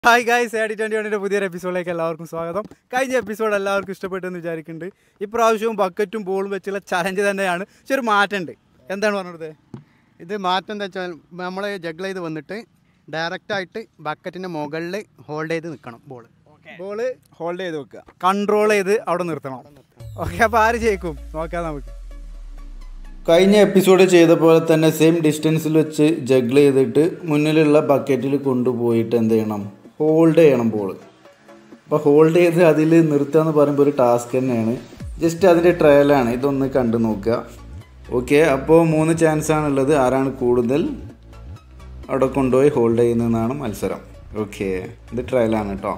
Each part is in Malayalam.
hi guys A D twenty വണ്ണിൻ്റെ പുതിയൊരു എപ്പിസോഡിലേക്ക് എല്ലാവർക്കും സ്വാഗതം കഴിഞ്ഞ എപ്പിസോഡ് എല്ലാവർക്കും ഇഷ്ടപ്പെട്ടെന്ന് വിചാരിക്കുന്നുണ്ട് ഇപ്രാവശ്യവും ബക്കറ്റും ബോളും വെച്ചുള്ള ചലഞ്ച് തന്നെയാണ് പക്ഷെ ഒരു മാറ്റമുണ്ട് എന്താണ് പറഞ്ഞത് ഇത് മാറ്റം എന്താ വെച്ചാൽ നമ്മൾ ജഗ്ല ചെയ്ത് വന്നിട്ട് ഡയറക്റ്റായിട്ട് ബക്കറ്റിൻ്റെ മുകളിൽ ഹോൾഡ് ചെയ്ത് നിൽക്കണം ബോൾ ബോള് ഹോൾഡ് ചെയ്ത് വെക്കുക കൺട്രോൾ ചെയ്ത് അവിടെ നിർത്തണം ഓക്കെ അപ്പോൾ ആര് ജയിക്കും നോക്കാം നമുക്ക് കഴിഞ്ഞ എപ്പിസോഡ് ചെയ്ത പോലെ തന്നെ സെയിം ഡിസ്റ്റൻസിൽ വെച്ച് ജഗ്ൽ ചെയ്തിട്ട് മുന്നിലുള്ള ബക്കറ്റിൽ കൊണ്ടുപോയിട്ട് എന്ത് ചെയ്യണം ഹോൾഡ് ചെയ്യണം ബോൾ അപ്പോൾ ഹോൾഡ് ചെയ്ത് അതിൽ നിർത്തുക എന്ന് പറയുമ്പോൾ ഒരു ടാസ്ക് തന്നെയാണ് ജസ്റ്റ് അതിൻ്റെ ട്രയലാണ് ഇതൊന്ന് കണ്ടു നോക്കുക ഓക്കെ അപ്പോൾ മൂന്ന് ചാൻസ് ആണുള്ളത് ആരാണ് കൂടുതൽ അവിടെ കൊണ്ടുപോയി ഹോൾഡ് ചെയ്യുന്നതെന്നാണ് മത്സരം ഓക്കെ ഇത് ട്രയലാണ് കേട്ടോ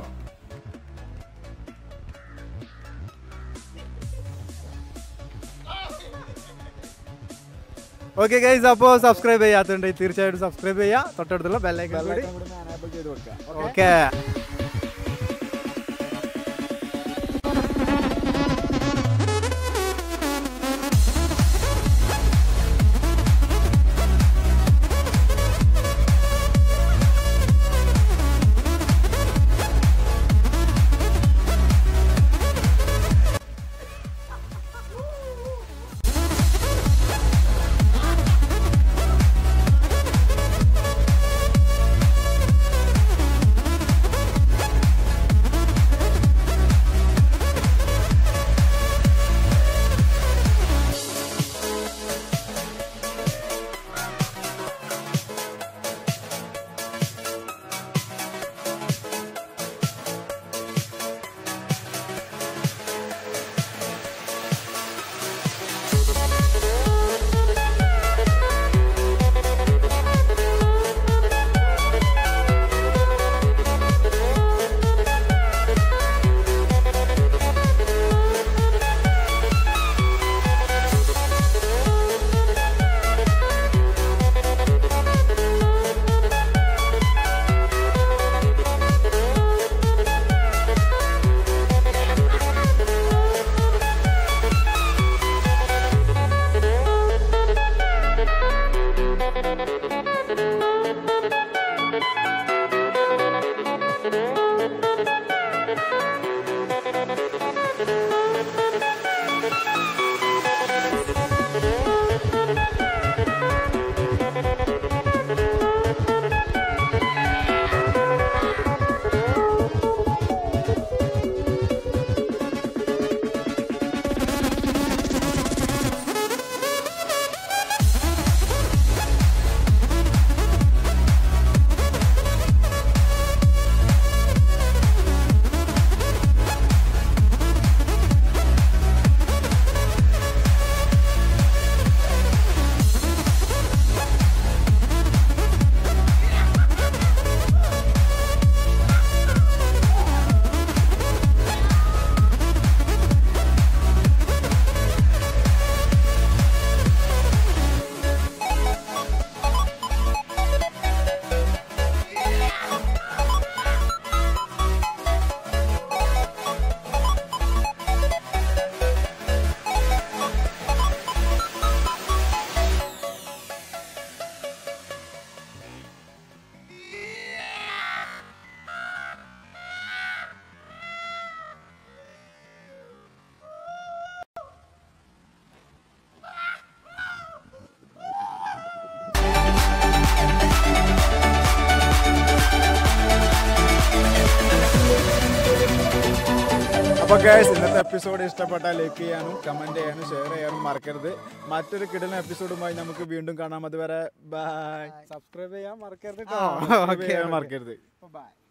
ഓക്കെ ഗൈസ് അപ്പോൾ സബ്സ്ക്രൈബ് ചെയ്യാത്തുണ്ട് തീർച്ചയായിട്ടും സബ്സ്ക്രൈബ് ചെയ്യുക തൊട്ടടുത്തുള്ള ബെല്ലൈക്കൺ കൂടി എനേബിൾ ചെയ്ത് വെക്കുക ഓക്കെ അപ്പോൾ ഗൈസ് ഇന്നത്തെ എപ്പിസോഡ് ഇഷ്ടപ്പെട്ടാൽ ലൈക്ക് ചെയ്യാനും കമന്റ് ചെയ്യാനും ഷെയർ ചെയ്യാനും മറക്കരുത് മറ്റൊരു കിടന്ന എപ്പിസോഡുമായി നമുക്ക് വീണ്ടും കാണാം അതുവരെ ബൈ സബ്സ്ക്രൈബ് ചെയ്യാൻ മറക്കരുത് മറക്കരുത് ബൈ